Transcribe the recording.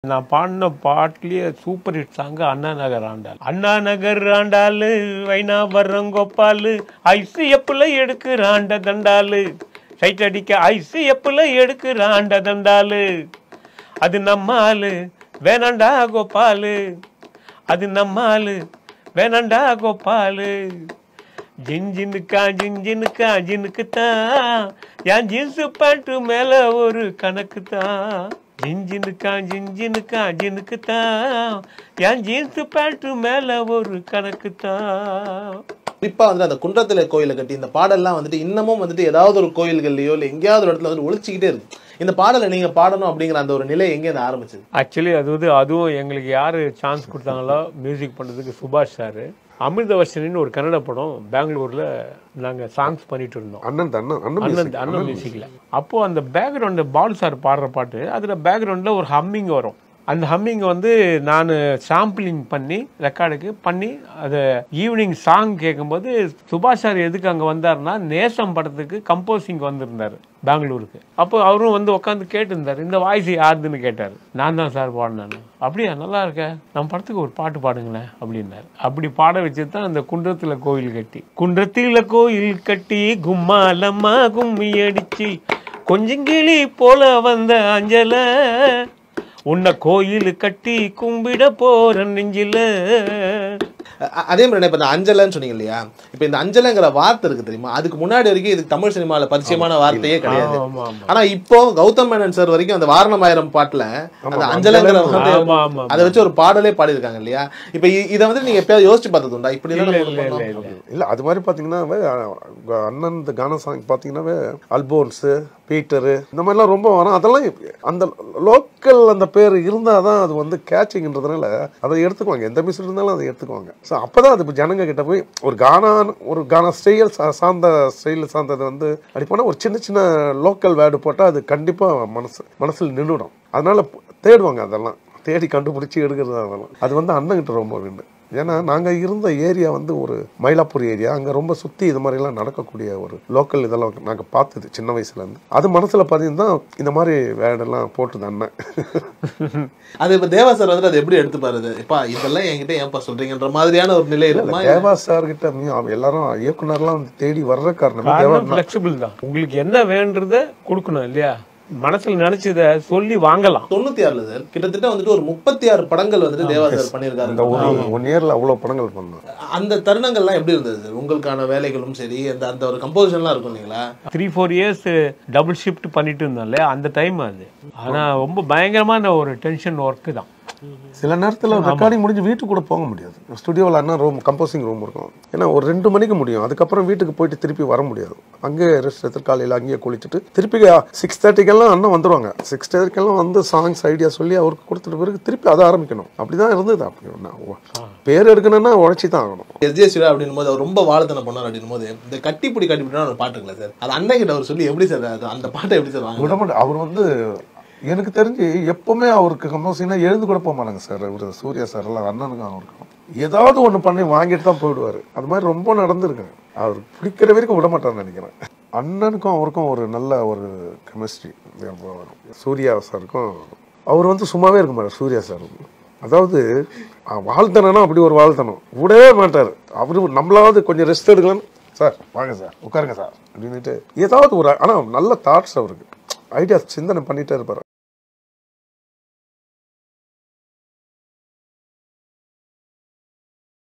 நான் பாடின பாட்டுலயே super hit song Anna Nagar Andal Anna Nagar ஆண்டாளு வைனாபரம் கோபாலு ஐசு எப்புல எடுக்கிறாண்ட தண்டாலு சைட் அடிக்க ஐசு எப்புல எடுக்கிறாண்ட தண்டாலு அது நம்மாலு வேணாண்டா கோபாலு அது நம்மாலு வேணாண்டா கோபாலு ஜின்ஜினுக்கா ஜின்ஜினுக்கா ஜினுக்கு தான் என் ஜீன்ஸு பேண்ட்டு மேல ஒரு கணக்கு தான் ஜின்ஜினுக்கா ஜின்ஜினுக்கா ஜினுக்கு தான் என் ஜீன்ஸு பேண்ட்டு மேல ஒரு கணக்கு தான் குறிப்பா வந்து அந்த குன்றத்துல கோயிலை கட்டி இந்த பாடல்லாம் வந்துட்டு இன்னமும் வந்துட்டு ஏதாவது ஒரு கோயில்கள்லயோ இல்ல எங்கேயாவது ஒரு இடத்துல வந்து ஒழிச்சுக்கிட்டே இருக்கு இந்த பாடலை நீங்க பாடணும் அப்படிங்கிற அந்த ஒரு நிலை எங்க இருந்து ஆரம்பிச்சது ஆக்சுவலி அது வந்து அதுவும் எங்களுக்கு யார் சான்ஸ் கொடுத்தாங்களோ மியூசிக் பண்ணுறதுக்கு சுபாஷ் சார் அமிர்தவர்ஷனின்னு ஒரு கன்னட படம் பெங்களூரில் நாங்கள் சாங்ஸ் பண்ணிட்டு இருந்தோம் அண்ணன் தான் அண்ணன் அண்ணன் அண்ணன் music. அண்ணன் மியூசிக்கில் அப்போது அந்த பேக்ரவுண்டு பால் சார் பாடுற பாட்டு அதில் பேக்ரவுண்டில் ஒரு ஹம்மிங் வரும் அந்த ஹம்மிங் வந்து நான் சாம்பிளிங் பண்ணி ரெக்கார்டுக்கு பண்ணி அதை ஈவினிங் சாங் கேட்கும்போது சுபாஷ் சார் எதுக்கு அங்கே வந்தாருன்னா நேசம் படத்துக்கு கம்போசிங் வந்திருந்தார் பெங்களூருக்கு அப்போ அவரும் வந்து உட்காந்து கேட்டிருந்தார் இந்த வாய்ஸ் யாருதுன்னு கேட்டார் நான் தான் சார் பாடினேன் அப்படியா நல்லா இருக்க நம்ம படத்துக்கு ஒரு பாட்டு பாடுங்களேன் அப்படின்னாரு அப்படி பாட வச்சு தான் அந்த குன்றத்துல கோயில் கட்டி குன்றத்தில கோயில் கட்டி கும்மாலம்மா கும்மி அடிச்சு கொஞ்சங்கிளி போல வந்த அஞ்சல உன்னை கோயில் கட்டி கும்பிட போற நெஞ்சில அ- அதே மாதிரி இப்ப இந்த அஞ்சலன்னு சொன்னீங்க இல்லையா இப்ப இந்த அஞ்சலைங்கிற வார்த்தை இருக்கு தெரியுமா அதுக்கு முன்னாடி வரைக்கும் இது தமிழ் சினிமால பரிச்சயமான வார்த்தையே கிடையாது ஆமா ஆமா ஆனா இப்போ கௌதம் மேனன் சார் வரைக்கும் அந்த வாரணமாயிரம் பாட்டுல அந்த அஞ்சலைங்கிற வார்த்தை ஆமா ஆமா அதை வச்சு ஒரு பாடலே பாடியிருக்காங்க இல்லையா இப்ப இ- இதை வந்து நீங்க எப்பயாவது யோசிச்சு பார்த்தது உண்டா இப்படி இல்ல எல்லாம் இல்ல நம்ம இல்ல பண்ணோம். இல்ல இல்ல அது மாதிரி பாத்தீங்கன்னாவே அஹ், அண்ணன் இந்த கானா சாங் பாத்தீங்கன்னாவே அல்போன்ஸ் பீட்டரு இந்த மாதிரிலாம் ரொம்ப வரும் அதெல்லாம் இப்ப- அந்த லோக்கல் அந்த பேர் இருந்தால் தான் அது வந்து கேட்சிங்ன்றதுனால அதை எடுத்துக்குவாங்க எந்த மியூசிக் இருந்தாலும் அதை எடுத்துக்குவாங்க ஸோ அப்பதான் அது இப்போ ஜனங்க கிட்ட போய் ஒரு கானா ஒரு கானா ஸ்டைல் சார்ந்த ஸ்டைல் சார்ந்தது வந்து அப்படி போனால் ஒரு சின்ன சின்ன லோக்கல் வேர்டு போட்டால் அது கண்டிப்பாக மனசு மனசில் நின்றுடும் அதனால தேடுவாங்க அதெல்லாம் தேடி கண்டுபிடிச்சி எடுக்கிறது அதெல்லாம் அது வந்து அண்ணன்கிட்ட ரொம்ப வேண்டு ஏன்னா நாங்கள் இருந்த ஏரியா வந்து ஒரு மயிலாப்பூர் ஏரியா அங்கே ரொம்ப சுற்றி இது மாதிரிலாம் நடக்கக்கூடிய ஒரு லோக்கல் இதெல்லாம் நாங்கள் பார்த்தது சின்ன வயசுலேருந்து அது மனசில் பார்த்தீங்கன்னா இந்த மாதிரி வேடெல்லாம் போட்டுது அண்ணன் அது இப்ப தேவா சார் வந்து அதை எப்படி எடுத்துப்பாரு இது? எப்பா இதெல்லாம் என்கிட்ட ஏன்பா சொல்றீங்கன்ற மாதிரியான ஒரு நிலை இருக்குமா தேவா சார் கிட்ட மீ- அவ எல்லாரும் இயக்குனர்லாம் வந்து தேடி வர்ற காரணமே தேவா காரணம் ஃபிளெக்சிபிள் தான் உங்களுக்கு என்ன வேண்டத கொடுக்கணும் இல்லையா மனசுல நினைச்சத சொல்லி வாங்கலாம் தொண்ணூத்தி ஆறுல சார் கிட்டத்தட்ட வந்துட்டு ஒரு முப்பத்தி ஆறு படங்கள் வந்துட்டு தேவா சார் இந்த பண்ணியிருக்காரு ஒரு ஒன் இயர்ல அவ்வளோ படங்கள் பண்ணோம் அந்த தருணங்கள்லாம் எப்படி இருந்தது சார் உங்களுக்கான வேலைகளும் சரி அந்த அந்த ஒரு கம்போசிஷன்லாம் இருக்கும் இல்லைங்களா three four years double shift பண்ணிட்டு இருந்தோம்ல அந்த டைம் அது ஆனா ரொம்ப பயங்கரமான ஒரு டென்ஷன் ஒர்க்கு தான் சில நேரத்தில் ரெக்கார்டிங் முடிஞ்சு வீட்டுக்கு கூட போக முடியாது ஸ்டுடியோவில் அண்ணா ரூம் கம்போசிங் ரூம் இருக்கும் ஏன்னா ஒரு ரெண்டு மணிக்கு முடியும் அதுக்கப்புறம் வீட்டுக்கு போயிட்டு திருப்பி வர முடியாது அங்கேயே ரெஸ்ட் எடுத்து காலையில் அங்கேயே குளிச்சுட்டு திருப்பி சிக்ஸ் தேர்ட்டிக்கெல்லாம் அண்ணன் வந்துருவாங்க சிக்ஸ் தேர்ட்டிக்கெல்லாம் வந்து சாங்ஸ் ஐடியா சொல்லி அவருக்கு கொடுத்துட்ட பிறகு திருப்பி அதை ஆரம்பிக்கணும் அப்படிதான் இருந்தது அப்படி ஒண்ணா. ஓ, பேர் எடுக்கணும்னா உழைச்சி தான் ஆகணும் எஸ் ஜே சிவா அப்படின் போது அவர் ரொம்ப வாழத்தனை பண்ணார் அப்படின் போது இந்த கட்டிப்பிடி கட்டிப்பிடினா ஒரு பாட்டுங்களா சார் அது அண்ணன் கிட்ட அவர் சொல்லி எப்படி சார் அது அந்த பாட்டை எப்படி சார் வாங்க விடமாட்டேன் அவர் வந்து எனக்கு தெரிஞ்சு எப்பவுமே அவருக்கு கம்போசிங்னா எழுந்து கூட போக மாட்டாங்க சார் இவர் சூர்யா சார் எல்லாம் அண்ணனுக்கும் அவருக்கும் ஏதாவது ஒன்று பண்ணி வாங்கிட்டு தான் போயிடுவார் அது மாதிரி ரொம்ப நடந்திருக்கு அவர் பிடிக்கிற வரைக்கும் விட மாட்டார்னு நினைக்கிறேன் அண்ணனுக்கும் அவருக்கும் ஒரு நல்ல ஒரு கெமிஸ்ட்ரி சூர்யா சாருக்கும் அவர் வந்து சும்மாவே இருக்க மாட்டார் சூர்யா சார் அதாவது அஹ், வாழ்த்தனா அப்படி ஒரு வாழ்த்தனம் விடவே மாட்டார் அவரு நம்மளாவது கொஞ்சம் ரெஸ்ட் எடுக்கலாம்னு சார் வாங்க சார் உட்காருங்க சார் அப்படின்னுட்டு ஏதாவது ஒரு ஆனால் நல்ல தாட்ஸ் அவருக்கு ஐடியா சிந்தனை பண்ணிட்டே இருப்பார்